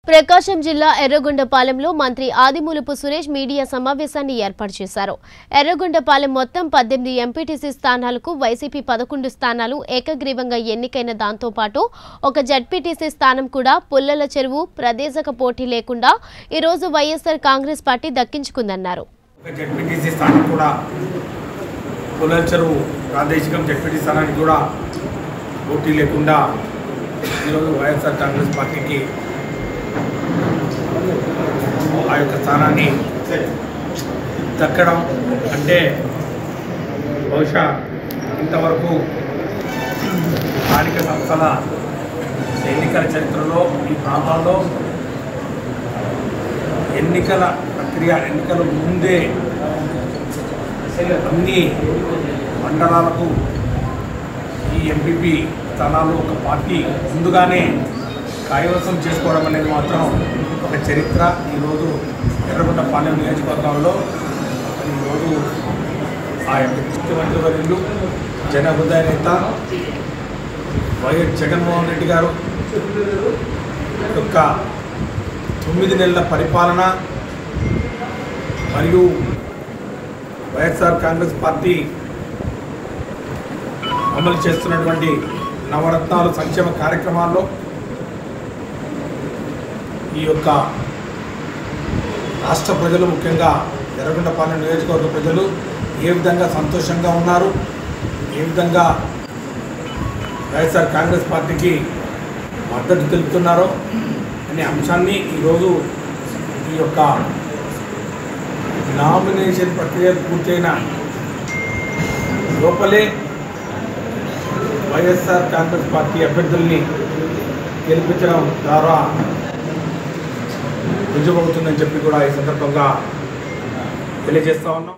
ప్రకాశం జిల్లా ఎర్రగొండపాలెంలో మంత్రి ఆదిమూలపు సురేష్ మీడియా సమావేశాన్ని ఏర్పాటు చేశారు ఎర్రగొండపాలెం మొత్తం పద్దెనిమిది ఎంపీటీసీ స్థానాలకు వైసీపీ పదకొండు స్థానాలు ఏకగ్రీవంగా ఎన్నికైన దాంతో పాటు ఒక జడ్పీటీసీ స్థానం కూడా పుల్లల చెరువు ప్రదేశక పోటీ లేకుండా ఈరోజు వైఎస్ఆర్ కాంగ్రెస్ పార్టీ దక్కించుకుందన్నారు ఒక జడ్పీటీసీ స్థానం కూడా పుల్లల చెరువు ప్రాదేశికం జడ్పీటీ స్థానానికి కూడా పోటీ లేకుండా ఈరోజు వైఎస్ఆర్ కాంగ్రెస్ పార్టీకి ఆ యొక్క స్థానాన్ని దక్కడం అంటే బహుశా ఇంతవరకు స్థానిక సంస్థల ఎన్నికల చరిత్రలో ఈ ప్రాంతంలో ఎన్నికల ప్రక్రియ ఎన్నికల ముందే అన్ని మండలాలకు ఈ ఎంపీపీ స్థానాలు ఒక పార్టీ ముందుగానే కైవసం చేసుకోవడం అనేది మాత్రం ఒక చరిత్ర ఈరోజు ఎర్రగొండ పాలెం నియోజకవర్గంలో ఈరోజు ఆ యొక్క ముఖ్యమంత్రి వర్యులు జన హృదయ నేత వైఎస్ జగన్మోహన్ రెడ్డి గారు యొక్క తొమ్మిది నెలల పరిపాలన మరియు వైఎస్ఆర్ కాంగ్రెస్ పార్టీ అమలు చేస్తున్నటువంటి నవరత్నాలు సంక్షేమ కార్యక్రమాల్లో ఈ యొక్క రాష్ట్ర ప్రజలు ముఖ్యంగా ఎర్రగొండపాలెం నియోజకవర్గ ప్రజలు ఏ విధంగా సంతోషంగా ఉన్నారు ఏ విధంగా వైఎస్ఆర్ కాంగ్రెస్ పార్టీకి మద్దతు తెలుపుతున్నారో అనే అంశాన్ని ఈరోజు ఈ యొక్క నామినేషన్ ప్రక్రియ పూర్తయిన లోపలే వైఎస్ఆర్ కాంగ్రెస్ పార్టీ అభ్యర్థుల్ని గెలిపించడం ద్వారా రుజువవుతుందని చెప్పి కూడా ఈ సందర్భంగా తెలియజేస్తా ఉన్నాం